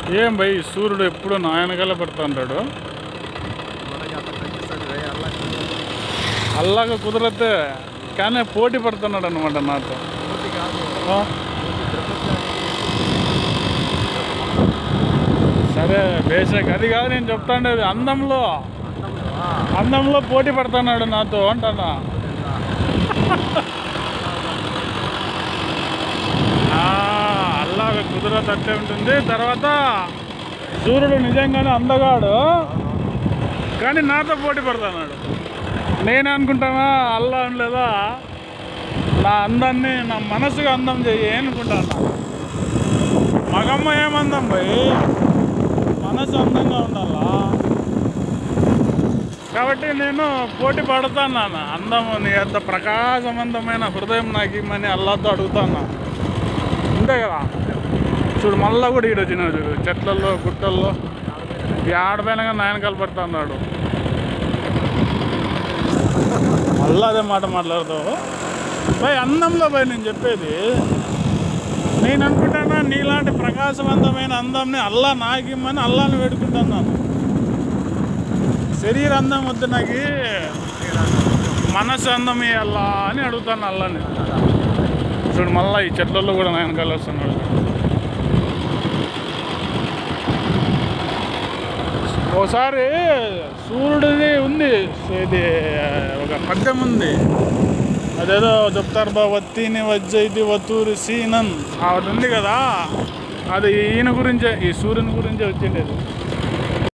ఏం భయ్ సూర్యుడు ఎప్పుడు నాయనకాల పడుతుంటాడు మనకి అట్లా కనిపిస్తుంది భయ్ అల్లా అల్లాగా కుదరతే కానీ పోటీ పడుతున్నాడు అనమాట నాతో పూర్తి కాదు ఆ, సరే బేసిక్ అది కాదు నేను చెప్తాండేది అందంలో అందంలో అందంలో పోటీ పడుతున్నాడు నాతో అంటానా ఆ, అల్లాగా కుదరత అట్టే ఉంటుంది తర్వాత సూర్యుడు నిజంగానే అందగాడు కానీ నాతో పోటీ పడుతున్నాడు నేను అనుకుంటానా అల్లా అని లేదా నా అందాన్ని నా మనసుకు అందం చెయ్యి అనుకుంటాను మగమ్మ ఏమందం పోయి మనసు అందంగా ఉండాలా కాబట్టి నేను పోటీ పడుతాను అందం నీ అంత ప్రకాశవంతమైన హృదయం నాకు ఇమ్మని అల్లాతో అడుగుతాను అంతే కదా చూడు మళ్ళా కూడా ఈడు వచ్చినాడు చూడు చెట్లల్లో గుట్టల్లో ఈ ఆడపైనగా నాయనకాలు పడుతున్నాడు మళ్ళా అదే మాట మాట్లాడతావు భయ్ అందంలో భయ్ నేను చెప్పేది నేను అనుకుంటానా నీలాంటి ప్రకాశవంతమైన అందంని అల్లా నాకిమ్మని అల్లాని వేడుకుంటున్నాను శరీర అందం వద్దు నాకు మనసు అందం ఇవ్వాలా అని అడుగుతాను అల్లాని చూడు మళ్ళీ ఈ చెట్లలో కూడా నాయనకాలు వస్తున్నాడు ఒకసారి సూర్యుడిది ఉంది ఇది ఒక పద్యం ఉంది అదేదో చెప్తారు బా వత్తిని వజ్జైతి వత్తూరి సీనన్ ఆవిడ ఉంది కదా అది ఈయన గురించే ఈ సూర్యుని గురించే వచ్చిండేది